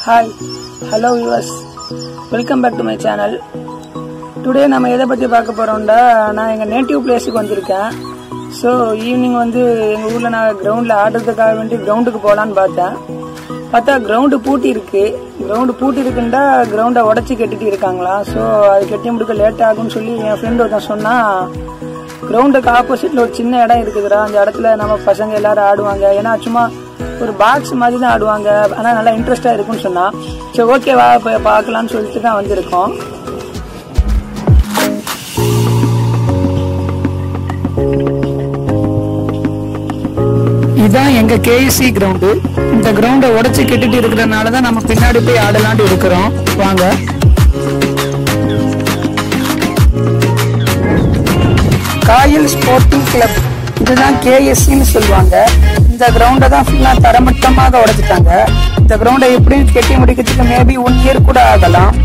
hi hello US welcome back to my channel today நம்ம எதை பற்றி பார்க்க போகிறோம்டா நான் எங்கள் நேட்டிவ் பிளேஸுக்கு வந்திருக்கேன் ஸோ ஈவினிங் வந்து எங்கள் ஊரில் நான் கிரவுண்டில் ஆடுறதுக்காக வேண்டி கிரவுண்டுக்கு போகலான்னு பார்த்தேன் பார்த்தா கிரவுண்டு பூட்டி இருக்கு கிரவுண்டு பூட்டி இருக்குண்டா கிரவுண்டை உடச்சி கட்டிட்டு இருக்காங்களா ஸோ அது கட்டி முடிக்க லேட் ஆகும்னு சொல்லி என் ஃப்ரெண்டு ஒருத்தன் சொன்னால் கிரவுண்டுக்கு ஆப்போசிட்ல ஒரு சின்ன இடம் இருக்குதுடா அந்த இடத்துல நம்ம பசங்க எல்லாரும் ஆடுவாங்க ஏன்னா சும்மா ஒரு பாக்ஸ் மாதிரி தான் ஆடுவாங்க ஆனால் நல்லா இன்ட்ரெஸ்டாக இருக்கும்னு சொன்னா சரி ஓகேவா இப்போ பார்க்கலாம்னு சொல்லிட்டு தான் வந்திருக்கோம் இதுதான் எங்க கேஎஸ்சி கிரவுண்டு இந்த கிரவுண்டை உடைச்சு கட்டிட்டு இருக்கிறதுனால தான் நம்ம பின்னாடி போய் ஆடலான்ட்டு இருக்கிறோம் வாங்க காயல் ஸ்போர்ட்டிங் கிளப் இதுதான் கேஎஸ்சின்னு சொல்லுவாங்க இந்த கிரவுண்டை தான் ஃபுல்லாக தரமட்டமாக உடைச்சிட்டாங்க இந்த கிரவுண்டை எப்படின்னு கட்டி முடிக்கிறதுக்கு மேபி ஒன் இயர் கூட ஆகலாம்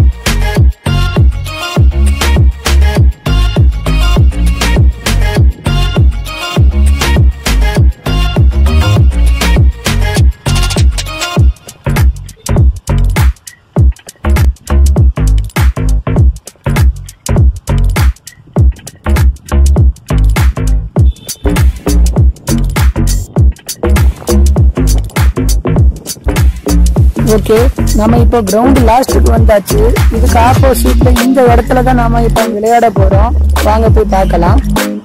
ஓகே நம்ம இப்போ கிரவுண்ட் லாஸ்ட்டுக்கு வந்தாச்சு இதுக்கு ஆப்போசிட்ல இந்த இடத்துல தான் நாம இப்போ விளையாட போறோம் வாங்க போய் பார்க்கலாம்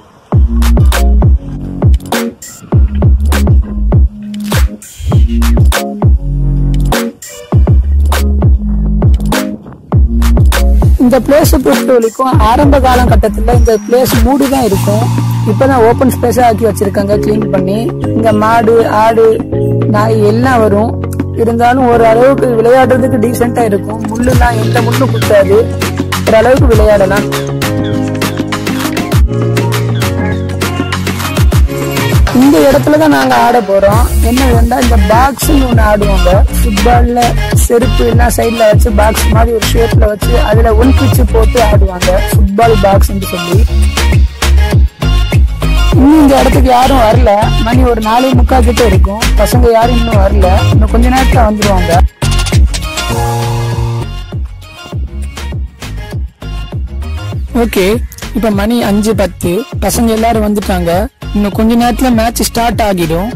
இந்த பிளேஸை பொறுத்த வரைக்கும் ஆரம்ப காலகட்டத்தில் இந்த பிளேஸ் மூடி தான் இருக்கும் இப்பதான் ஓப்பன் ஸ்பேஸா ஆக்கி வச்சிருக்காங்க க்ளீன் பண்ணி இங்க மாடு ஆடு நாய் எல்லாம் வரும் இருந்தாலும் ஒரு அளவுக்கு விளையாடுறதுக்கு டீசெண்டா இருக்கும் முள்ளுலாம் எந்த முள்ளு குத்தாது ஒரு அளவுக்கு விளையாடலாம் இந்த இடத்துல தான் நாங்க ஆட போறோம் என்ன வேண்டா இந்த பாக்ஸ் ஒண்ணு ஆடுவாங்க ஃபுட்பால்ல செருப்பு எல்லாம் சைட்ல வச்சு பாக்ஸ் மாதிரி ஒரு ஷேப்ல வச்சு அதுல ஒன் பிச்சு போட்டு ஆடுவாங்க ஃபுட்பால் பாக்ஸ் சொல்லி இன்னும் இந்த இடத்துக்கு யாரும் வரல மணி ஒரு நாலு முக்கால் கிட்ட இருக்கும் பசங்க யாரும் இன்னும் வரல இன்னும் கொஞ்ச நேரத்துல வந்துருவாங்க ஓகே இப்ப மணி அஞ்சு பத்து பசங்க எல்லாரும் வந்துட்டாங்க இன்னும் கொஞ்ச நேரத்துல மேட்ச் ஸ்டார்ட் ஆகிடும்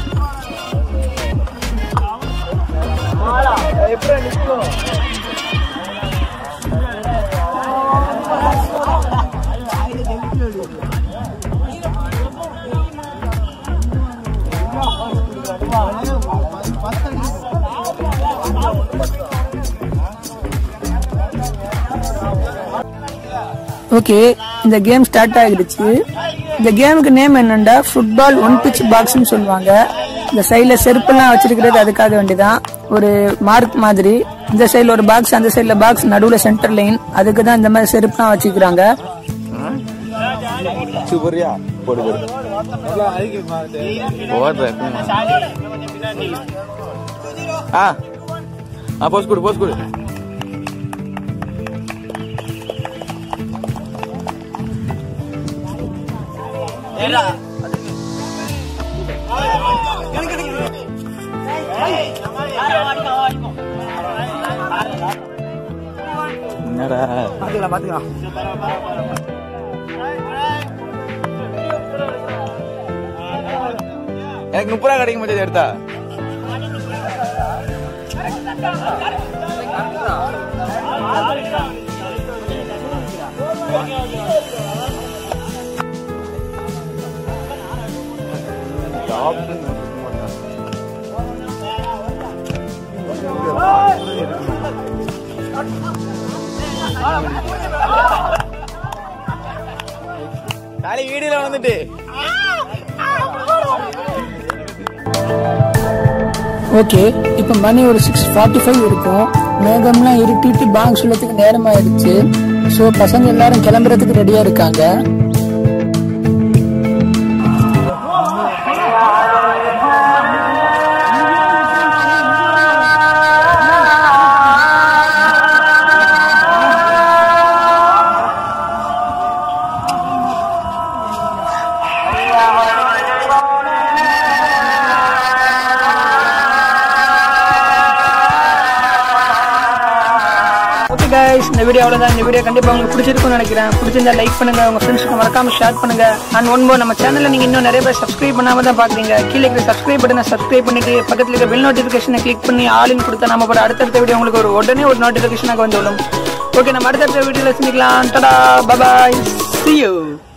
ஓகே இந்த கேம் ஸ்டார்ட் ஆகிடுச்சு இந்த கேமுக்கு நேம் என்னண்டா ஃபுட்பால் ஒன் பிச் பாக்ஸ்னு சொல்லுவாங்க இந்த சைடில் செருப்பெல்லாம் வச்சிருக்கிறது அதுக்காக வேண்டிதான் ஒரு மார்க் மாதிரி இந்த சைடில் ஒரு பாக்ஸ் அந்த சைடில் பாக்ஸ் நடுவில் சென்டர் லைன் அதுக்கு தான் இந்த மாதிரி செருப்புலாம் வச்சுக்கிறாங்க சூப்பரியா போடு போடு ஓடுற ஆ ஆ போஸ் கொடு போஸ் கொடு என்னடா பாத்துக்கலாம் பாத்துக்கலாம் எனக்கு முப்பது ரூபா கிடைக்கும் போது எடுத்தா காலி வீடியோல வந்துட்டு ஓகே இப்போ மணி ஒரு சிக்ஸ் ஃபார்ட்டி ஃபைவ் இருக்கும் மேகம்லாம் இருட்டிட்டு பாங் சொல்லத்துக்கு நேரம் ஆயிடுச்சு ஸோ பசங்க எல்லாரும் கிளம்புறதுக்கு ரெடியா இருக்காங்க இந்த வீடியோ அவ்வளோதான் இந்த வீடியோ கண்டிப்பாக உங்களுக்கு பிடிச்சிருக்கும்னு நினைக்கிறேன் பிடிச்சிருந்தா லைக் பண்ணுங்க உங்க ஃப்ரெண்ட்ஸ்க்கு மறக்காம ஷேர் பண்ணுங்க அண்ட் ஒன் மோர் நம்ம சேனல்ல நீங்க இன்னும் நிறைய பேர் சப்ஸ்கிரைப் பண்ணாம தான் பாக்குறீங்க கீழே இருக்கிற சப்ஸ்கிரைப் பட்டனை சப்ஸ்கிரைப் பண்ணிட்டு பக்கத்துல இருக்க பெல் நோட்டிஃபிகேஷனை கிளிக் பண்ணி ஆலின் கொடுத்தா நம்ம போற அடுத்தடுத்த வீடியோ உங்களுக்கு ஒரு உடனே ஒரு நோட்டிஃபிகேஷனாக வந்து விடும் ஓகே நம்ம அடுத்தடுத்த வீடியோல சந்திக்கலாம் டடா பபாய் see you